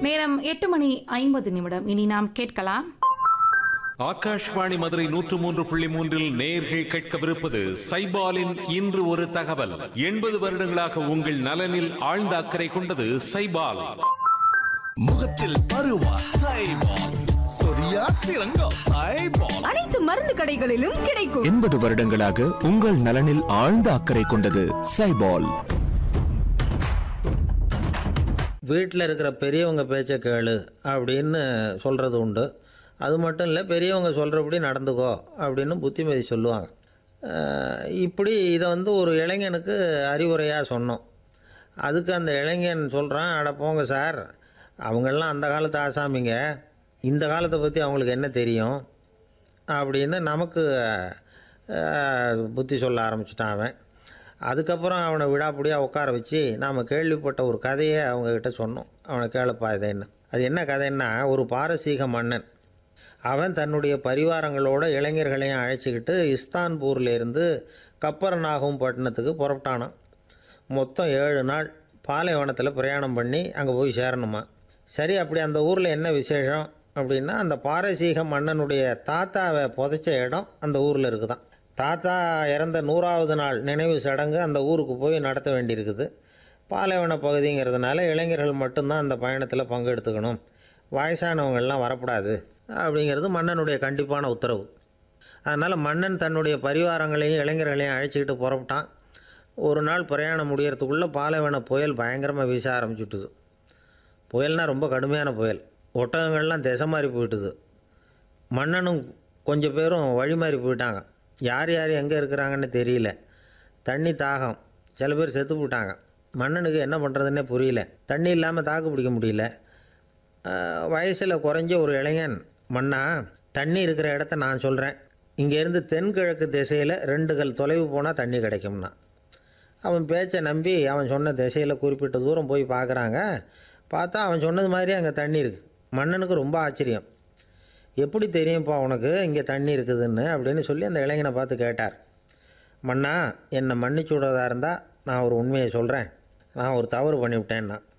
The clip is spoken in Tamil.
நேரம் எட்டு மணி ஐம்பது நிமிடம் இனி நாம் கேட்கலாம் ஆகாஷ்வாணி மதுரை நூற்று மூன்று புள்ளி மூன்றில் நேர்கள் கேட்கவிருப்பது சைபாலின் இன்று ஒரு தகவல் எண்பது வருடங்களாக உங்கள் நலனில் ஆழ்ந்த அக்கறை கொண்டது சைபால் முகத்தில் பருவா சைபால் சொரியா சிறங்கோ சைபால் அனைத்து மருந்து கடைகளிலும் கிடைக்கும் எண்பது வருடங்களாக உங்கள் நலனில் ஆழ்ந்த அக்கறை கொண்டது சைபால் வீட்டில் இருக்கிற பெரியவங்க பேச்சை கேளு அப்படின்னு சொல்கிறது உண்டு அது மட்டும் இல்லை பெரியவங்க சொல்கிறபடி நடந்துக்கோ அப்படின்னு புத்திமதி சொல்லுவாங்க அஹ் இப்படி இதை வந்து ஒரு இளைஞனுக்கு அறிவுரையாக சொன்னோம் அதுக்கு அந்த இளைஞன் சொல்கிறான் அட போங்க சார் அவங்கெல்லாம் அந்த காலத்து ஆசாமிங்க இந்த காலத்தை பற்றி அவங்களுக்கு என்ன தெரியும் அப்படின்னு நமக்கு அஹ், புத்தி சொல்ல ஆரம்பிச்சிட்டான் அவன் அதுக்கப்புறம் அவனை விடாப்புடியாக உட்கார வச்சு நாம் கேள்விப்பட்ட ஒரு கதையை அவங்கக்கிட்ட சொன்னோம் அவனை கேளுப்பா இது என்ன அது என்ன கதைன்னா ஒரு பாரசீக மன்னன் அவன் தன்னுடைய பரிவாரங்களோட இளைஞர்களையும் அழைச்சிக்கிட்டு இஸ்தான்பூர்லேருந்து கப்பரநாகும் பட்டணத்துக்கு புறப்பட்டானான் மொத்தம் ஏழு நாள் பாலைவனத்தில் பிரயாணம் பண்ணி அங்கே போய் சேரணுமா சரி அப்படி அந்த ஊரில் என்ன விசேஷம் அப்படின்னா அந்த பாரசீக மன்னனுடைய தாத்தாவை புதைச்ச இடம் அந்த ஊரில் இருக்குதான் தாத்தா இறந்த நூறாவது நாள் நினைவு சடங்கு அந்த ஊருக்கு போய் நடத்த வேண்டியிருக்குது பாலைவன பகுதிங்கிறதுனால இளைஞர்கள் மட்டும்தான் அந்த பயணத்தில் பங்கெடுத்துக்கணும் வயசானவங்கள்லாம் வரக்கூடாது அப்படிங்கிறது மன்னனுடைய கண்டிப்பான உத்தரவு அதனால் மன்னன் தன்னுடைய பரிவாரங்களையும் இளைஞர்களையும் அழைச்சிக்கிட்டு புறப்பட்டான் ஒரு நாள் பிரயாணம் முடியறதுக்குள்ளே பாலைவன புயல் பயங்கரமாக வீச ஆரம்பிச்சுட்டுது புயல்னால் ரொம்ப கடுமையான புயல் ஒட்டகங்கள்லாம் திசை மாறி போயிட்டுது மன்னனும் கொஞ்சம் பேரும் வழி மாறி போயிட்டாங்க யார் யார் எங்கே இருக்கிறாங்கன்னு தெரியல தண்ணி தாகம் சில பேர் செத்து போயிட்டாங்க மன்னனுக்கு என்ன பண்ணுறதுன்னே புரியல தண்ணி இல்லாமல் தாக்கு பிடிக்க முடியல வயசில் குறைஞ்ச ஒரு இளைஞன் மன்னா தண்ணி இருக்கிற இடத்த நான் சொல்கிறேன் இங்கேருந்து தென்கிழக்கு திசையில் ரெண்டு கல் தொலைவு போனால் தண்ணி கிடைக்கும்னா அவன் பேச்சை நம்பி அவன் சொன்ன திசையில் குறிப்பிட்ட தூரம் போய் பார்க்குறாங்க பார்த்தா அவன் சொன்னது மாதிரி அங்கே தண்ணி இருக்குது மன்னனுக்கு ரொம்ப ஆச்சரியம் எப்படி தெரியும்ப்பா உனக்கு இங்கே தண்ணி இருக்குதுன்னு அப்படின்னு சொல்லி அந்த இளைஞனை பார்த்து கேட்டார் மன்னா என்னை மன்னிச்சு விடுறதா இருந்தால் நான் ஒரு உண்மையை சொல்கிறேன் நான் ஒரு தவறு பண்ணிவிட்டேன்னா